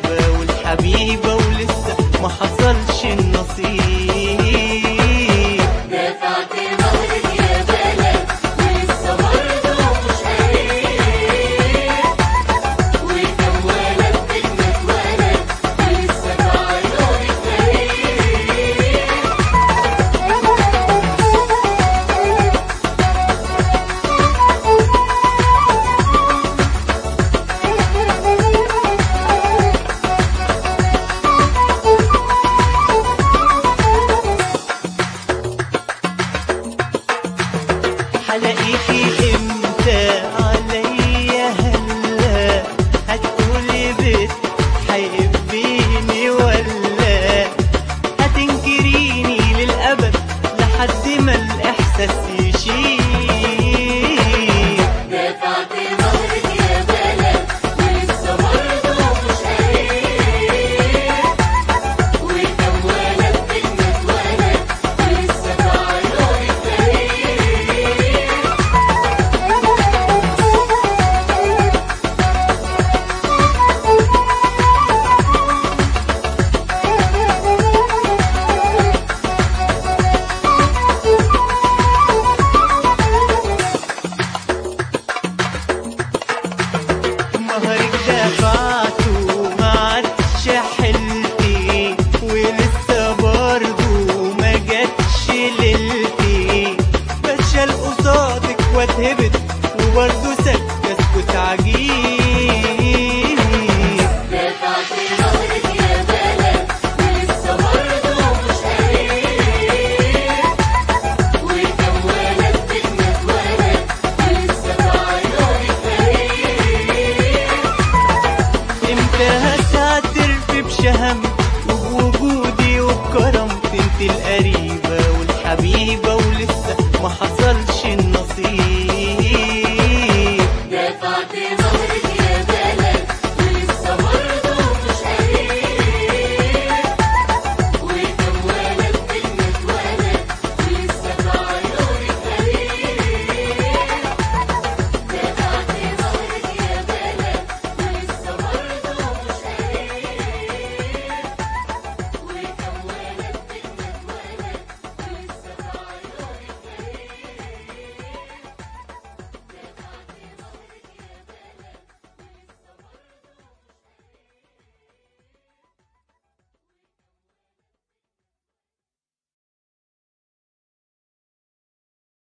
القريبة والحبيبة ولسه ما حصلش النصيب دفعت ظهرك يا بلد ولسه برضه مش قريب وكم ولد بدنا اتولد ولسه في عيونك غريب حلاقيكي امتى عليا هلا هتقولي بتحبيني ولا هتنكريني للأبد لحد ما الإحساس يشيل دفعت ظهرك يا بلد ولسه برضه مش قريب وكم ولد بدنا اتولد ولسه في عيونك غريب مهرك دفعته ما عادش حلتي ولسه برضه ما جاتش ليلتي بتشال قصادك واتهبت وبرضه سكت اسكت عجيب دفعت ظهرك يا بلد ولسه برضه مش قريب وكم ولد بدنا اتولد ولسه في عيونك غريب امتى هتعترفي بشهامتي وبوجودي وبكرامتي انت القريبة والحبيبة ولسه ما حصلش